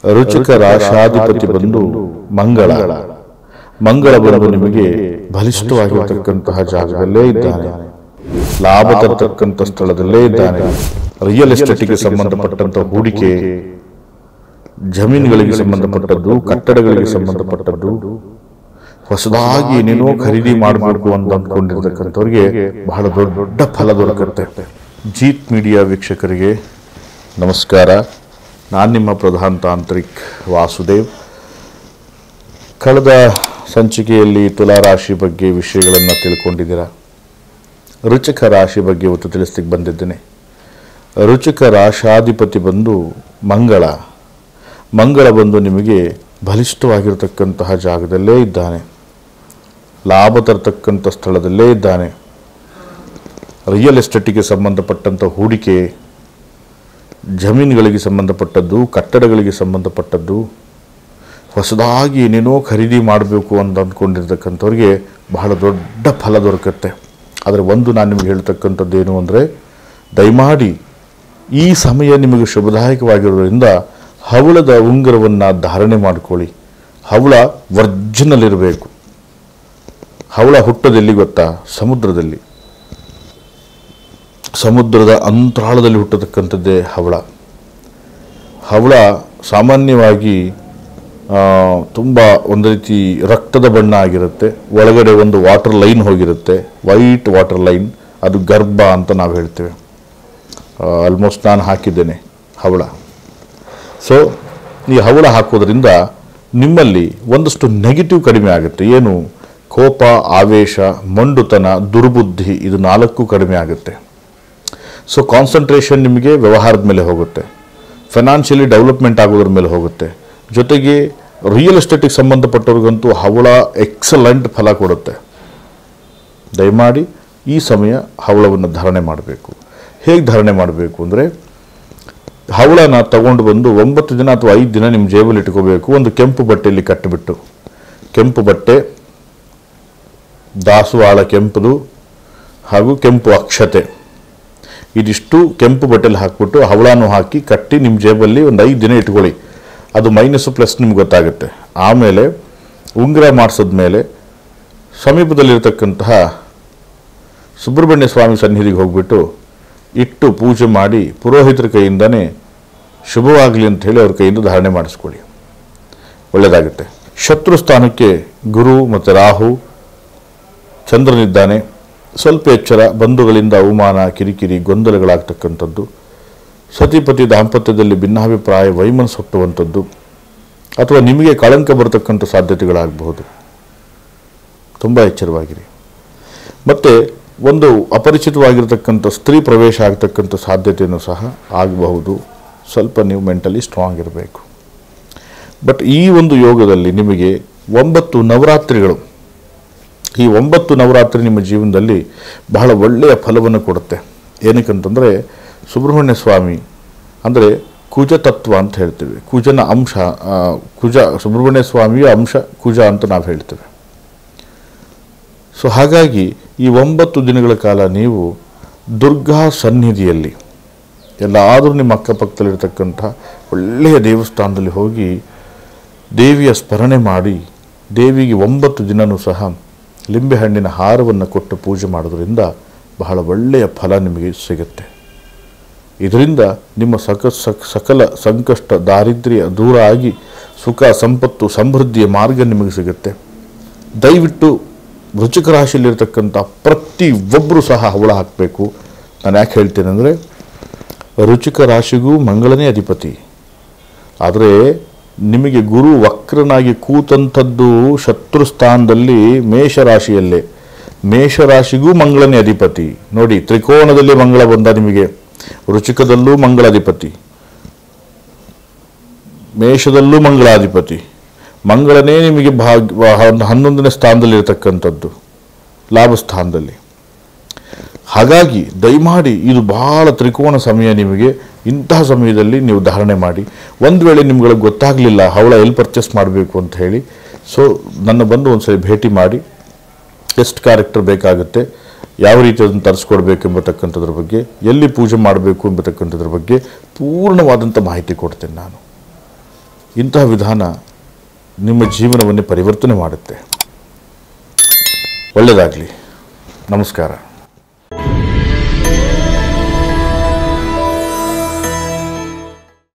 ರುಚಿಕ ರಾಶಾಧಿಪತಿ ಬಂದು ಮಂಗಳ ಮಂಗಳ ಬಂದು ನಿಮಗೆ ಬಲಿಷ್ಠವಾಗಿರತಕ್ಕಂತಹ ಜಾಗದಲ್ಲೇ ಇದ್ದಾನೆ ಲಾಭ ತರತಕ್ಕಂಥ ಸ್ಥಳದಲ್ಲೇ ಇದ್ದಾನೆ ರಿಯಲ್ ಎಸ್ಟೇಟ್ಗೆ ಸಂಬಂಧಪಟ್ಟಂತ ಹೂಡಿಕೆ ಜಮೀನುಗಳಿಗೆ ಸಂಬಂಧಪಟ್ಟದ್ದು ಕಟ್ಟಡಗಳಿಗೆ ಸಂಬಂಧಪಟ್ಟದ್ದು ಹೊಸದಾಗಿ ಏನೇನೋ ಖರೀದಿ ಮಾಡಬೇಕು ಅಂತ ಅಂದ್ಕೊಂಡಿರ್ತಕ್ಕಂಥವ್ರಿಗೆ ಬಹಳ ದೊಡ್ಡ ಫಲ ದೊರಕುತ್ತೆ ಜೀತ್ ಮೀಡಿಯಾ ವೀಕ್ಷಕರಿಗೆ ನಮಸ್ಕಾರ ನಾನು ನಿಮ್ಮ ಪ್ರಧಾನ ತಾಂತ್ರಿಕ್ ವಾಸುದೇವ್ ಕಳೆದ ಸಂಚಿಕೆಯಲ್ಲಿ ತುಲಾ ರಾಶಿ ಬಗ್ಗೆ ವಿಷಯಗಳನ್ನು ತಿಳ್ಕೊಂಡಿದ್ದೀರಾ ರುಚಿಕ ರಾಶಿ ಬಗ್ಗೆ ಇವತ್ತು ತಿಳಿಸ್ಲಿಕ್ಕೆ ಬಂದಿದ್ದೇನೆ ರುಚಿಕ ರಾಶಾಧಿಪತಿ ಬಂದು ಮಂಗಳ ಮಂಗಳ ಬಂದು ನಿಮಗೆ ಬಲಿಷ್ಠವಾಗಿರತಕ್ಕಂತಹ ಜಾಗದಲ್ಲೇ ಇದ್ದಾನೆ ಲಾಭ ತರತಕ್ಕಂಥ ಸ್ಥಳದಲ್ಲೇ ಇದ್ದಾನೆ ರಿಯಲ್ ಎಸ್ಟೇಟಿಗೆ ಸಂಬಂಧಪಟ್ಟಂಥ ಹೂಡಿಕೆ ಜಮೀನುಗಳಿಗೆ ಸಂಬಂಧಪಟ್ಟದ್ದು ಕಟ್ಟಡಗಳಿಗೆ ಸಂಬಂಧಪಟ್ಟದ್ದು ಹೊಸದಾಗಿ ಏನೇನೋ ಖರೀದಿ ಮಾಡಬೇಕು ಅಂತ ಅಂದ್ಕೊಂಡಿರ್ತಕ್ಕಂಥವ್ರಿಗೆ ಬಹಳ ದೊಡ್ಡ ಫಲ ದೊರಕುತ್ತೆ ಆದರೆ ಒಂದು ನಾನು ನಿಮಗೆ ಹೇಳ್ತಕ್ಕಂಥದ್ದು ಏನು ಅಂದರೆ ದಯಮಾಡಿ ಈ ಸಮಯ ನಿಮಗೆ ಶುಭದಾಯಕವಾಗಿರೋದ್ರಿಂದ ಹವಳದ ಉಂಗುರವನ್ನು ಧಾರಣೆ ಮಾಡಿಕೊಳ್ಳಿ ಹವಳ ವರ್ಜಿನಲ್ ಇರಬೇಕು ಹವಳ ಹುಟ್ಟೋದೆಲ್ಲಿ ಗೊತ್ತಾ ಸಮುದ್ರದಲ್ಲಿ ಸಮುದ್ರದ ಅಂತರಾಳದಲ್ಲಿ ಹುಟ್ಟತಕ್ಕಂಥದ್ದೇ ಹವಳ ಹವಳ ಸಾಮಾನ್ಯವಾಗಿ ತುಂಬ ಒಂದು ರೀತಿ ರಕ್ತದ ಬಣ್ಣ ಆಗಿರುತ್ತೆ ಒಳಗಡೆ ಒಂದು ವಾಟರ್ ಲೈನ್ ಹೋಗಿರುತ್ತೆ ವೈಟ್ ವಾಟರ್ ಲೈನ್ ಅದು ಗರ್ಭ ಅಂತ ನಾವು ಹೇಳ್ತೇವೆ ಆಲ್ಮೋಸ್ಟ್ ನಾನು ಹಾಕಿದ್ದೇನೆ ಹವಳ ಸೊ ಈ ಹವಳ ಹಾಕೋದ್ರಿಂದ ನಿಮ್ಮಲ್ಲಿ ಒಂದಷ್ಟು ನೆಗೆಟಿವ್ ಕಡಿಮೆ ಆಗುತ್ತೆ ಏನು ಕೋಪ ಆವೇಶ ಮಂಡುತನ ದುರ್ಬುದ್ಧಿ ಇದು ನಾಲ್ಕು ಕಡಿಮೆ ಆಗುತ್ತೆ ಸೊ ಕಾನ್ಸಂಟ್ರೇಷನ್ ನಿಮಗೆ ವ್ಯವಹಾರದ ಮೇಲೆ ಹೋಗುತ್ತೆ ಫೈನಾನ್ಷಿಯಲಿ ಡೆವಲಪ್ಮೆಂಟ್ ಆಗೋದ್ರ ಮೇಲೆ ಹೋಗುತ್ತೆ ಜೊತೆಗೆ ರಿಯಲ್ ಎಸ್ಟೇಟಿಗೆ ಸಂಬಂಧಪಟ್ಟವ್ರಿಗಂತೂ ಹವಳ ಎಕ್ಸಲೆಂಟ್ ಫಲ ಕೊಡುತ್ತೆ ದಯಮಾಡಿ ಈ ಸಮಯ ಹವಳವನ್ನು ಧಾರಣೆ ಮಾಡಬೇಕು ಹೇಗೆ ಧಾರಣೆ ಮಾಡಬೇಕು ಅಂದರೆ ಹವಳನ ತಗೊಂಡು ಬಂದು ಒಂಬತ್ತು ದಿನ ಅಥವಾ ಐದು ದಿನ ನಿಮ್ಮ ಜೇಬಲ್ಲಿ ಇಟ್ಕೋಬೇಕು ಒಂದು ಕೆಂಪು ಬಟ್ಟೆಯಲ್ಲಿ ಕಟ್ಟಿಬಿಟ್ಟು ಕೆಂಪು ಬಟ್ಟೆ ದಾಸವಾಳ ಕೆಂಪುದು ಹಾಗೂ ಕೆಂಪು ಅಕ್ಷತೆ ಇದಿಷ್ಟು ಕೆಂಪು ಬಟ್ಟೆಲಿ ಹಾಕ್ಬಿಟ್ಟು ಹವಳಾನು ಹಾಕಿ ಕಟ್ಟಿ ನಿಮ್ಮ ಜೇಬಲ್ಲಿ ಒಂದು ಐದು ದಿನ ಇಟ್ಕೊಳ್ಳಿ ಅದು ಮೈನಸ್ಸು ಪ್ಲಸ್ ನಿಮ್ಗೆ ಗೊತ್ತಾಗುತ್ತೆ ಆಮೇಲೆ ಉಂಗುರ ಮಾಡಿಸಿದ್ಮೇಲೆ ಸಮೀಪದಲ್ಲಿರ್ತಕ್ಕಂತಹ ಸುಬ್ರಹ್ಮಣ್ಯ ಸ್ವಾಮಿ ಸನ್ನಿಧಿಗೆ ಹೋಗ್ಬಿಟ್ಟು ಇಟ್ಟು ಪೂಜೆ ಮಾಡಿ ಪುರೋಹಿತರ ಕೈಯಿಂದನೇ ಶುಭವಾಗಲಿ ಅಂತ ಹೇಳಿ ಅವ್ರ ಕೈಯಿಂದ ಧಾರಣೆ ಮಾಡಿಸ್ಕೊಳ್ಳಿ ಒಳ್ಳೆಯದಾಗುತ್ತೆ ಶತ್ರು ಸ್ಥಾನಕ್ಕೆ ಗುರು ಮತ್ತು ರಾಹು ಚಂದ್ರನಿದ್ದಾನೆ ಸ್ವಲ್ಪ ಎಚ್ಚರ ಬಂಧುಗಳಿಂದ ಅವಮಾನ ಕಿರಿಕಿರಿ ಗೊಂದಲಗಳಾಗ್ತಕ್ಕಂಥದ್ದು ಸತಿಪತಿ ದಾಂಪತ್ಯದಲ್ಲಿ ಭಿನ್ನಾಭಿಪ್ರಾಯ ವೈಮನಸ್ಸು ಹುಟ್ಟುವಂಥದ್ದು ಅಥವಾ ನಿಮಗೆ ಕಳಂಕ ಬರತಕ್ಕಂಥ ಸಾಧ್ಯತೆಗಳಾಗಬಹುದು ತುಂಬ ಎಚ್ಚರವಾಗಿರಿ ಮತ್ತು ಒಂದು ಅಪರಿಚಿತವಾಗಿರ್ತಕ್ಕಂಥ ಸ್ತ್ರೀ ಪ್ರವೇಶ ಆಗ್ತಕ್ಕಂಥ ಸಾಧ್ಯತೆಯೂ ಸಹ ಆಗಬಹುದು ಸ್ವಲ್ಪ ನೀವು ಮೆಂಟಲಿ ಸ್ಟ್ರಾಂಗ್ ಇರಬೇಕು ಬಟ್ ಈ ಒಂದು ಯೋಗದಲ್ಲಿ ನಿಮಗೆ ಒಂಬತ್ತು ನವರಾತ್ರಿಗಳು ಈ ಒಂಬತ್ತು ನವರಾತ್ರಿ ನಿಮ್ಮ ಜೀವನದಲ್ಲಿ ಬಹಳ ಒಳ್ಳೆಯ ಫಲವನ್ನು ಕೊಡುತ್ತೆ ಏನಕ್ಕಂತಂದರೆ ಸುಬ್ರಹ್ಮಣ್ಯ ಸ್ವಾಮಿ ಅಂದರೆ ಕುಜ ತತ್ವ ಅಂತ ಹೇಳ್ತೇವೆ ಕುಜನ ಅಂಶ ಆ, ಕುಜ ಸುಬ್ರಹ್ಮಣ್ಯ ಸ್ವಾಮಿಯ ಅಂಶ ಕುಜ ಅಂತ ನಾವು ಹೇಳ್ತೇವೆ ಸೊ ಹಾಗಾಗಿ ಈ ಒಂಬತ್ತು ದಿನಗಳ ಕಾಲ ನೀವು ದುರ್ಗಾ ಸನ್ನಿಧಿಯಲ್ಲಿ ಎಲ್ಲಾದರೂ ನಿಮ್ಮ ಅಕ್ಕಪಕ್ಕದಲ್ಲಿರ್ತಕ್ಕಂಥ ಒಳ್ಳೆಯ ದೇವಸ್ಥಾನದಲ್ಲಿ ಹೋಗಿ ದೇವಿಯ ಸ್ಮರಣೆ ಮಾಡಿ ದೇವಿಗೆ ಒಂಬತ್ತು ದಿನವೂ ಸಹ ಲಿಂಬೆಹಣ್ಣಿನ ಹಾರವನ್ನು ಕೊಟ್ಟು ಪೂಜೆ ಮಾಡೋದ್ರಿಂದ ಬಹಳ ಒಳ್ಳೆಯ ಫಲ ನಿಮಗೆ ಸಿಗುತ್ತೆ ಇದರಿಂದ ನಿಮ್ಮ ಸಕ ಸಕ್- ಸಕಲ ಸಂಕಷ್ಟ ದಾರಿದ್ರ್ಯ ದೂರ ಆಗಿ ಸುಖ ಸಂಪತ್ತು ಸಮೃದ್ಧಿಯ ಮಾರ್ಗ ನಿಮಗೆ ಸಿಗುತ್ತೆ ದಯವಿಟ್ಟು ವೃಚಿಕ ರಾಶಿಯಲ್ಲಿರ್ತಕ್ಕಂಥ ಪ್ರತಿ ಒಬ್ಬರು ಸಹ ಹವಳ ಹಾಕಬೇಕು ನಾನು ಯಾಕೆ ಹೇಳ್ತೇನೆ ಅಂದರೆ ರುಚಿಕ ರಾಶಿಗೂ ಮಂಗಳನೇ ಅಧಿಪತಿ ಆದರೆ ನಿಮಗೆ ಗುರು ವಕ್ರನಾಗಿ ಕೂತಂಥದ್ದು ಶತ್ರು ಸ್ಥಾನದಲ್ಲಿ ಮೇಷರಾಶಿಯಲ್ಲೇ ಮೇಷರಾಶಿಗೂ ಮಂಗಳನೇ ಅಧಿಪತಿ ನೋಡಿ ತ್ರಿಕೋಣದಲ್ಲಿ ಮಂಗಳ ಬಂದ ನಿಮಗೆ ರುಚಿಕದಲ್ಲೂ ಮಂಗಳಾಧಿಪತಿ ಮೇಷದಲ್ಲೂ ಮಂಗಳಾಧಿಪತಿ ಮಂಗಳನೇ ನಿಮಗೆ ಭಾಗ್ಯ ಹ- ಹನ್ನೊಂದನೇ ಸ್ಥಾನದಲ್ಲಿ ಇರತಕ್ಕಂಥದ್ದು ಲಾಭ ಸ್ಥಾನದಲ್ಲಿ ಹಾಗಾಗಿ ದಯಮಾಡಿ ಇದು ಬಹಳ ತ್ರಿಕೋಣ ಸಮಯ ನಿಮಗೆ ಇಂತಹ ಸಮಯದಲ್ಲಿ ನೀವು ಧಾರಣೆ ಮಾಡಿ ಒಂದು ವೇಳೆ ನಿಮ್ಗಳಿಗೆ ಗೊತ್ತಾಗಲಿಲ್ಲ ಹವಳ ಎಲ್ಲಿ ಪರ್ಚೇಸ್ ಮಾಡಬೇಕು ಅಂತ ಹೇಳಿ ಸೊ ನನ್ನ ಬಂದು ಒಂದ್ಸರಿ ಭೇಟಿ ಮಾಡಿ ಎಷ್ಟು ಕ್ಯಾರೆಕ್ಟರ್ ಬೇಕಾಗುತ್ತೆ ಯಾವ ರೀತಿ ಅದನ್ನು ತರಿಸ್ಕೊಡ್ಬೇಕು ಎಂಬತಕ್ಕಂಥದ್ರ ಬಗ್ಗೆ ಎಲ್ಲಿ ಪೂಜೆ ಮಾಡಬೇಕು ಎಂಬತಕ್ಕಂಥದ್ರ ಬಗ್ಗೆ ಪೂರ್ಣವಾದಂಥ ಮಾಹಿತಿ ಕೊಡ್ತೇನೆ ನಾನು ಇಂತಹ ವಿಧಾನ ನಿಮ್ಮ ಜೀವನವನ್ನೇ ಪರಿವರ್ತನೆ ಮಾಡುತ್ತೆ ಒಳ್ಳೆಯದಾಗಲಿ ನಮಸ್ಕಾರ